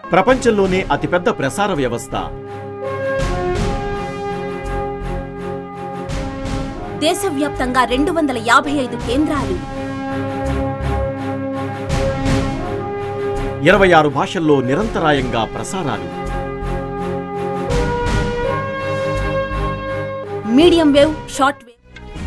ప్రపంచంలోనే అతిపెద్ద ప్రసార వ్యవస్థ దేశవ్యాప్తంగా రెండు వందల యాభై ఐదు కేంద్రాలు ఇరవై ఆరు భాషల్లో నిరంతరాయంగా ప్రసారాలు medium wave short wave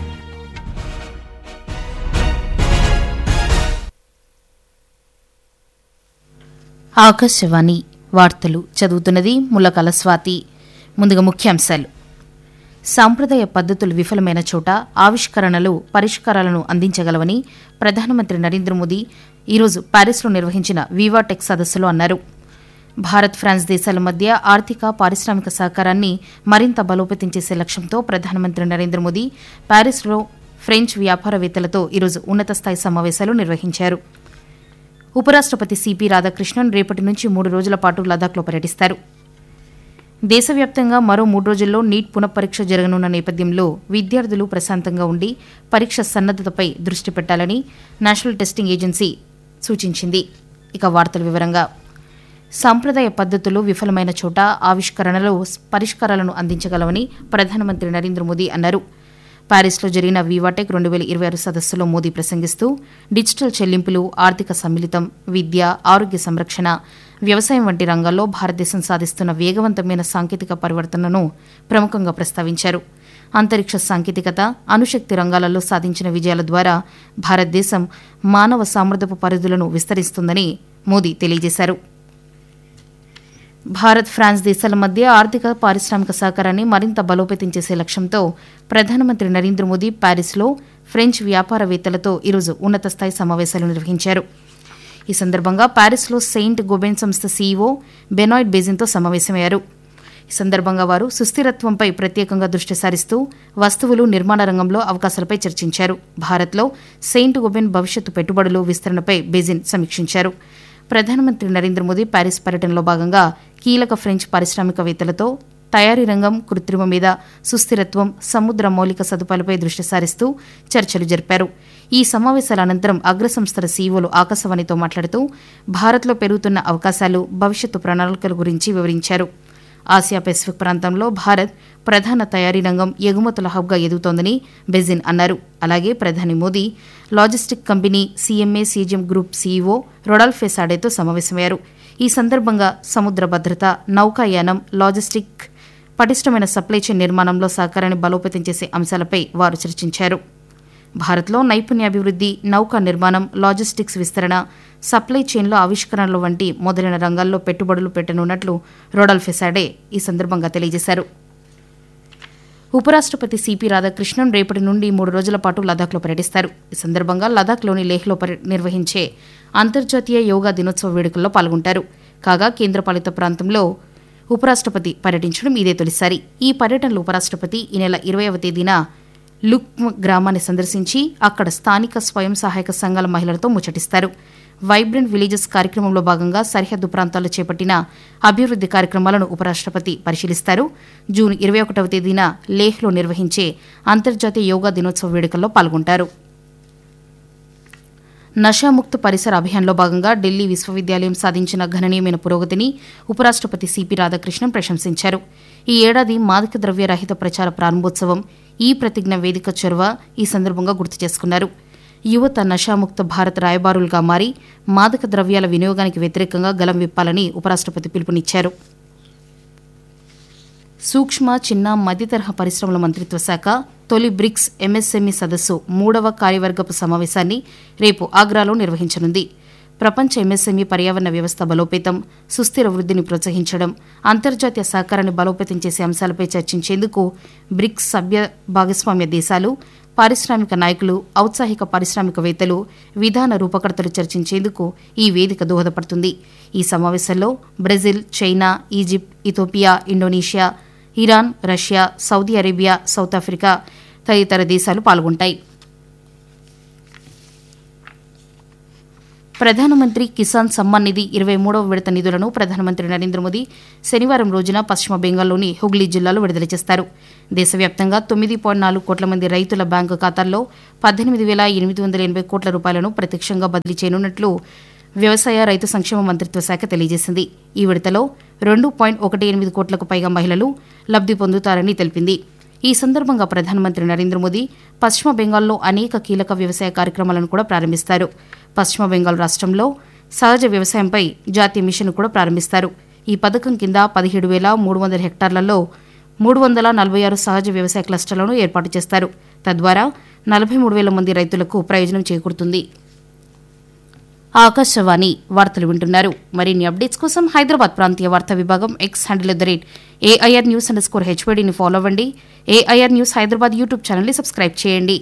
Akashvani వార్తలు చదువుతున్నది ముల్లకల స్వాతి ముందుగా ముఖ్యాంశాలు సాంప్రదాయ పద్ధతులు విఫలమైన చోట ఆవిష్కరణలు పరిష్కారాలను అందించగలవని ప్రధానమంత్రి నరేంద్ర మోదీ ఈరోజు ప్యారిస్లో నిర్వహించిన వివాటెక్ సదస్సులో అన్నారు భారత్ ఫ్రాన్స్ దేశాల మధ్య ఆర్థిక పారిశ్రామిక సహకారాన్ని మరింత బలోపేతం చేసే లక్ష్యంతో ప్రధానమంత్రి నరేంద్ర మోదీ ప్యారిస్లో ఫ్రెంచ్ వ్యాపారవేత్తలతో ఈరోజు ఉన్నత స్థాయి సమావేశాలు నిర్వహించారు ఉపరాష్టపతి సిపి రాధాకృష్ణన్ రేపటి నుంచి మూడు రోజుల పాటు లదాఖ్లో పర్యటిస్తారు దేశవ్యాప్తంగా మరో మూడు రోజుల్లో నీట్ పునఃపరీక్ష జరగనున్న నేపథ్యంలో విద్యార్థులు ప్రశాంతంగా ఉండి పరీక్ష సన్నద్దతపై దృష్టి పెట్టాలని నేషనల్ టెస్టింగ్ ఏజెన్సీ సూచించింది ఇక వార్తల వివరంగా సాంప్రదాయ పద్ధతులు విఫలమైన చోట ఆవిష్కరణలు పరిష్కారాలను అందించగలవని ప్రధానమంత్రి నరేంద్ర మోదీ అన్నారు ప్యారిస్లో జరిగిన వివాటెక్ రెండు వేల ఇరవై ఆరు సదస్సులో మోదీ ప్రసంగిస్తూ డిజిటల్ చెల్లింపులు ఆర్థిక సమ్మిళితం విద్య ఆరోగ్య సంరక్షణ వ్యవసాయం వంటి రంగాల్లో భారతదేశం సాధిస్తున్న వేగవంతమైన సాంకేతిక పరివర్తనను ప్రముఖంగా ప్రస్తావించారు అంతరిక్ష సాంకేతికత అణుశక్తి రంగాలలో సాధించిన విజయాల ద్వారా భారతదేశం మానవ సామర్థ్యపు పరిధులను విస్తరిస్తుందని మోదీ తెలియజేశారు భారత్ ఫ్రాన్స్ దేశాల మధ్య ఆర్థిక పారిశ్రామిక సహకారాన్ని మరింత బలోపేతం చేసే లక్ష్యంతో ప్రధానమంత్రి నరేంద్ర మోదీ ప్యారిస్లో ఫ్రెంచ్ వ్యాపారవేత్తలతో ఈరోజు ఉన్నత స్థాయి సమావేశాలు నిర్వహించారు ఈ సందర్భంగా ప్యారిస్లో సెయింట్ గోబెన్ సంస్థ సీఈఓ బెనాయిడ్ బేజిన్తో సమావేశమయ్యారు ఈ సందర్భంగా వారు సుస్థిరత్వంపై ప్రత్యేకంగా దృష్టి సారిస్తూ వస్తువులు నిర్మాణ రంగంలో అవకాశాలపై చర్చించారు భారత్లో సెయింట్ గోబెన్ భవిష్యత్తు పెట్టుబడులు విస్తరణపై బేజిన్ సమీక్షించారు ప్రధానమంత్రి నరేంద్ర మోదీ ప్యారిస్ పర్యటనలో భాగంగా కీలక ఫ్రెంచ్ పారిశ్రామికవేత్తలతో తయారీ రంగం కృత్రిమ మీద సుస్థిరత్వం సముద్ర మౌలిక సదుపాయాలపై దృష్టి సారిస్తూ చర్చలు జరిపారు ఈ సమావేశాల అనంతరం అగ్రసంస్థల సీఈఓలు ఆకాశవాణితో మాట్లాడుతూ భారత్లో పెరుగుతున్న అవకాశాలు భవిష్యత్తు ప్రణాళికల గురించి వివరించారు ఆసియా పెసిఫిక్ ప్రాంతంలో భారత్ ప్రధాన తయారీ రంగం ఎగుమతుల హబ్గా ఎదుగుతోందని బెజిన్ అన్నారు అలాగే ప్రధాని Modi logistic company CMA CGM group CEO Rodolphe సాడేతో సమావేశమయ్యారు ఈ సందర్భంగా సముద్ర భద్రత నౌకాయానం లాజిస్టిక్ పటిష్టమైన సప్లై చైన్ నిర్మాణంలో సహకారాన్ని బలోపేతం చేసే అంశాలపై వారు చర్చించారు భారత్లో నైపుణ్యాభివృద్ధి నౌకా నిర్మాణం లాజిస్టిక్స్ విస్తరణ సప్లై చైన్లో ఆవిష్కరణలు వంటి మొదలైన రంగాల్లో పెట్టుబడులు పెట్టనున్నట్లు రోడల్ ఫెసాడే ఈ సందర్భంగా తెలియజేశారు ఉపరాష్టపతి సిపి రాధాకృష్ణన్ రేపటి నుండి మూడు రోజుల పాటు లదాఖ్లో పర్యటిస్తారు ఈ సందర్భంగా లదాఖ్లోని లేహ్లో పర్య- నిర్వహించే అంతర్జాతీయ యోగా దినోత్సవ వేడుకల్లో పాల్గొంటారు కాగా కేంద్రపాలిత ప్రాంతంలో ఉపరాష్టపతి పర్యటించడం ఇదే తొలిసారి ఈ పర్యటనలో ఉపరాష్టపతి ఈ నెల ఇరవైవ తేదీన లుక్మ్ గ్రామాన్ని సందర్శించి అక్కడ స్థానిక స్వయం సహాయక సంఘాల మహిళలతో ముచ్చటిస్తారు వైబ్రెంట్ విలేజెస్ కార్యక్రమంలో భాగంగా సరిహద్దు ప్రాంతాల్లో చేపట్టిన అభివృద్ది కార్యక్రమాలను ఉపరాష్టపతి పరిశీలిస్తారు జూన్ ఇరవై ఒకటవ తేదీన లేహ్లో నిర్వహించే అంతర్జాతీయ యోగా దినోత్సవ వేడుకల్లో పాల్గొంటారు నషాముక్త పరిసర అభియాన్లో భాగంగా ఢిల్లీ విశ్వవిద్యాలయం సాధించిన గణనీయమైన పురోగతిని ఉపరాష్టపతి సిపి రాధాకృష్ణన్ ప్రశంసించారు ఈ ఏడాది మాదక ద్రవ్య రహిత ప్రచార ప్రారంభోత్సవం ఈ ప్రతిజ్ఞ వేదిక చొరవ ఈ సందర్భంగా గుర్తు చేసుకున్నారు యువత నషాముక్త భారత్ రాయబారులుగా మారి మాదక ద్రవ్యాల వినియోగానికి వ్యతిరేకంగా గలం విప్పాలని ఉపరాష్టపతి పిలుపునిచ్చారు సూక్ష్మ చిన్న మధ్యతరహా పరిశ్రమల మంత్రిత్వ శాఖ తొలి బ్రిక్స్ ఎంఎస్ఎంఈ సదస్సు మూడవ కార్యవర్గపు సమావేశాన్ని రేపు ఆగ్రాలో నిర్వహించనుంది ప్రపంచ ఎంఎస్ఎంఈ పర్యావరణ వ్యవస్థ బలోపేతం సుస్థిర వృద్ధిని ప్రోత్సహించడం అంతర్జాతీయ సహకారాన్ని బలోపేతం చేసే అంశాలపై చర్చించేందుకు బ్రిక్స్ సభ్య భాగస్వామ్య దేశాలు పారిశ్రామిక నాయకులు ఔత్సాహిక పారిశ్రామికవేత్తలు విధాన రూపకర్తలు చర్చించేందుకు ఈ వేదిక దోహదపడుతుంది ఈ సమావేశంలో Brazil China Egypt Ethiopia Indonesia Iran Russia Saudi Arabia South Africa తదితర దేశాలు పాల్గొంటాయి ప్రధానమంత్రి కిసాన్ సమ్మాన్ నిధి ఇరవై మూడవ విడత నిధులను ప్రధానమంత్రి నరేంద్ర మోదీ శనివారం రోజున పశ్చిమ బెంగాల్లోని హుగ్లీ జిల్లాలో విడుదల చేస్తారు దేశవ్యాప్తంగా తొమ్మిది పాయింట్ నాలుగు కోట్ల మంది రైతుల బ్యాంకు ఖాతాల్లో పద్దెనిమిది వేల ఎనిమిది వందల ఎనభై కోట్ల రూపాయలను ప్రత్యక్షంగా బదిలీ చేయనున్నట్లు వ్యవసాయ రైతు సంక్షేమ మంత్రిత్వ శాఖ తెలియజేసింది ఈ విడతలో రెండు పాయింట్ ఒకటి ఎనిమిది కోట్లకు పైగా మహిళలు లబ్ది పొందుతారని తెలిపింది ఈ సందర్భంగా ప్రధానమంత్రి నరేంద్ర మోదీ పశ్చిమ బెంగాల్లో అనేక కీలక వ్యవసాయ కార్యక్రమాలను కూడా ప్రారంభిస్తారు పశ్చిమ బెంగాల్ రాష్ట్రంలో సహజ వ్యవసాయంపై జాతీయ మిషన్ కూడా ప్రారంభిస్తారు ఈ పథకం కింద పదిహేడు వేల మూడు వందల హెక్టార్లలో మూడు వందల నలభై ఆరు సహజ వ్యవసాయ క్లస్టర్లను ఏర్పాటు చేస్తారు తద్వారా నలభై మూడు వేల మంది రైతులకు ప్రయోజనం చేకూరుతుంది ఆకాశవాణి వార్తలు వింటున్నారు మరిన్ని అప్డేట్స్ కోసం హైదరాబాద్ ప్రాంతీయ వార్తా విభాగం X handle at the rate AIR news under score హెచ్వైడీని ఫాలో అవ్వండి ఏఐఆర్ న్యూస్ హైదరాబాద్ యూట్యూబ్ ఛానల్ని సబ్స్క్రైబ్ చేయండి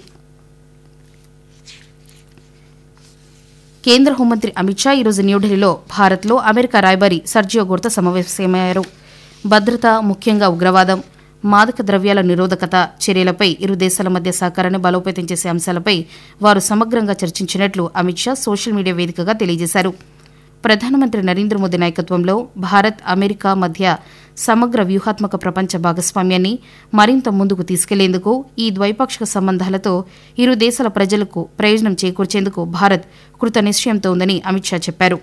కేంద్ర హోంమంత్రి అమిత్ షా ఈరోజు న్యూఢిల్లీలో భారత్లో అమెరికా రాయబారి సర్జియో గుర్త సమావేశమయ్యారు భద్రత ముఖ్యంగా ఉగ్రవాదం మాదక ద్రవ్యాల నిరోధకత చర్యలపై ఇరు దేశాల మధ్య సహకారాన్ని బలోపేతం చేసే అంశాలపై వారు సమగ్రంగా చర్చించినట్లు అమిత్ షా సోషల్ మీడియా వేదికగా తెలియజేశారు ప్రధానమంత్రి నరేంద్ర మోదీ నాయకత్వంలో భారత్ అమెరికా మధ్య సమగ్ర వ్యూహాత్మక ప్రపంచ భాగస్వామ్యాన్ని మరింత ముందుకు తీసుకెళ్లేందుకు ఈ ద్వైపాక్షిక సంబంధాలతో ఇరు దేశాల ప్రజలకు ప్రయోజనం చేకూర్చేందుకు భారత్ కృత నిశ్చయంతో ఉందని అమిత్ షా చెప్పారు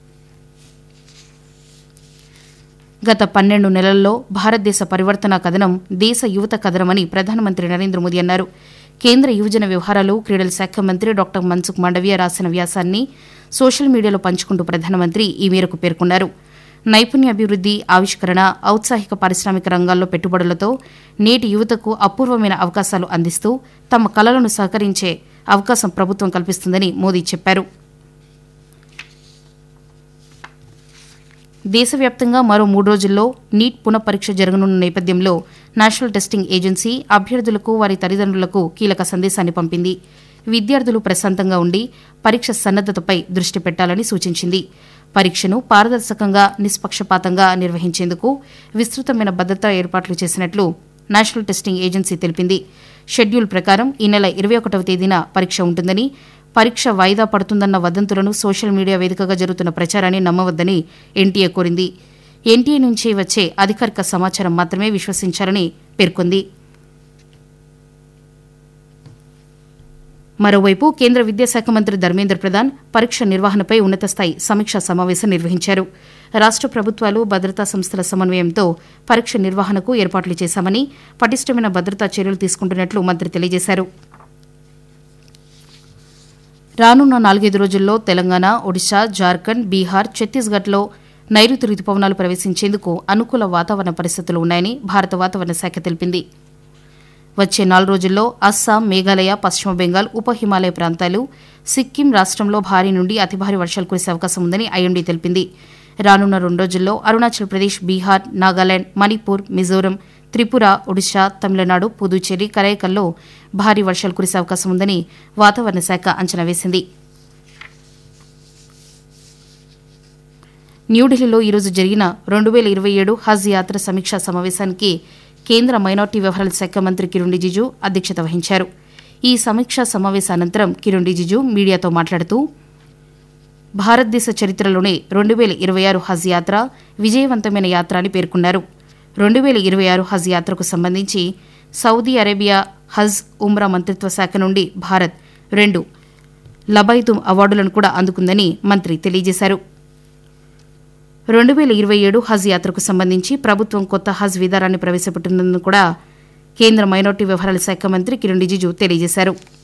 గత పన్నెండు నెలల్లో భారతదేశ పరివర్తన కథనం దేశ యువత కథనమని ప్రధానమంత్రి నరేంద్ర మోదీ అన్నారు కేంద్ర యువజన వ్యవహారాలు క్రీడల శాఖ మంత్రి డాక్టర్ మన్సుఖ్ మాండవీయ రాసిన వ్యాసాన్ని సోషల్ మీడియాలో పంచుకుంటూ ప్రధానమంత్రి ఈ మేరకు పేర్కొన్నారు నైపుణ్యాభివృద్ది ఆవిష్కరణ ఔత్సాహిక పారిశ్రామిక రంగాల్లో పెట్టుబడులతో నేటి యువతకు అపూర్వమైన అవకాశాలు అందిస్తూ తమ కలలను సహకరించే అవకాశం ప్రభుత్వం కల్పిస్తుందని మోదీ చెప్పారు దేశవ్యాప్తంగా మరో మూడు రోజుల్లో నీట్ పునఃపరీక్ష జరగనున్న నేపథ్యంలో నేషనల్ టెస్టింగ్ ఏజెన్సీ అభ్యర్థులకు వారి తల్లిదండ్రులకు కీలక సందేశాన్ని పంపింది విద్యార్థులు ప్రశాంతంగా ఉండి పరీక్ష సన్నద్దతపై దృష్టి పెట్టాలని సూచించింది పరీక్షను పారదర్శకంగా నిష్పక్షపాతంగా నిర్వహించేందుకు విస్తృతమైన భద్రతా ఏర్పాట్లు చేసినట్లు నేషనల్ టెస్టింగ్ ఏజెన్సీ తెలిపింది షెడ్యూల్ ప్రకారం ఈ నెల ఇరవై ఒకటవ తేదీన పరీక్ష ఉంటుందని పరీక్ష వాయిదా పడుతుందన్న వదంతులను సోషల్ మీడియా వేదికగా జరుగుతున్న ప్రచారాన్ని నమ్మవద్దని ఎన్టీఏ కోరింది ఎన్టీఏ నుంచి వచ్చే అధికారిక సమాచారం మాత్రమే విశ్వసించాలని పేర్కొంది మరోవైపు కేంద్ర విద్యాశాఖ మంత్రి ధర్మేంద్ర ప్రధాన్ పరీక్ష నిర్వహణపై ఉన్నత స్థాయి సమీక్షా సమావేశం నిర్వహించారు రాష్ట ప్రభుత్వాలు భద్రతా సంస్థల సమన్వయంతో పరీక్ష నిర్వహణకు ఏర్పాట్లు చేశామని పటిష్టమైన భద్రతా చర్యలు తీసుకుంటున్నట్లు మంత్రి తెలియజేశారు రానున్న నాలుగైదు రోజుల్లో తెలంగాణ ఒడిశా జార్ఖండ్ బీహార్ ఛత్తీస్గఢ్లో నైరుతి రుతుపవనాలు ప్రవేశించేందుకు అనుకూల వాతావరణ పరిస్థితులు ఉన్నాయని భారత వాతావరణ శాఖ తెలిపింది వచ్చే నాలుగు రోజుల్లో అస్సాం మేఘాలయ పశ్చిమ బెంగాల్ ఉప హిమాలయ ప్రాంతాలు సిక్కిం రాష్ట్రంలో భారీ నుండి అతి భారీ వర్షాలు కురిసే అవకాశం ఉందని ఐఎండీ తెలిపింది రానున్న రెండు రోజుల్లో అరుణాచల్ ప్రదేశ్ బీహార్ నాగాలాండ్ మణిపూర్ మిజోరం త్రిపుర ఒడిశా తమిళనాడు పుదుచ్చేరి కరైకల్లో భారీ వర్షాలు కురిసే అవకాశం ఉందని వాతావరణ శాఖ అంచనా వేసింది న్యూఢిల్లీలో ఈరోజు జరిగిన రెండు వేల ఇరవై ఏడు హజ్ యాత్ర సమీక్షా సమావేశానికి కేంద్ర మైనార్టీ వ్యవహారాల శాఖ మంత్రి కిరణ్ రిజిజు అధ్యక్షత వహించారు ఈ సమీక్షా సమావేశ అనంతరం కిరణ్ రిజిజు మీడియాతో మాట్లాడుతూ భారతదేశ చరిత్రలోనే రెండు వేల ఇరవై ఆరు హజ్ యాత్ర విజయవంతమైన యాత్ర అని పేర్కొన్నారు రెండు వేల ఇరవై ఆరు హజ్ యాత్రకు సంబంధించి సౌదీ అరేబియా హజ్ ఉమ్రా మంత్రిత్వ శాఖ నుండి భారత్ రెండు లబైతుమ్ అవార్డులను కూడా అందుకుందని మంత్రి తెలియజేశారు రెండు వేల ఇరవై ఏడు హజ్ యాత్రకు సంబంధించి ప్రభుత్వం కొత్త హజ్ విధానాన్ని ప్రవేశపెట్టినందుకు కూడా కేంద్ర మైనార్టీ వ్యవహారాల శాఖ మంత్రి కిరణ్ రిజిజు తెలియజేశారు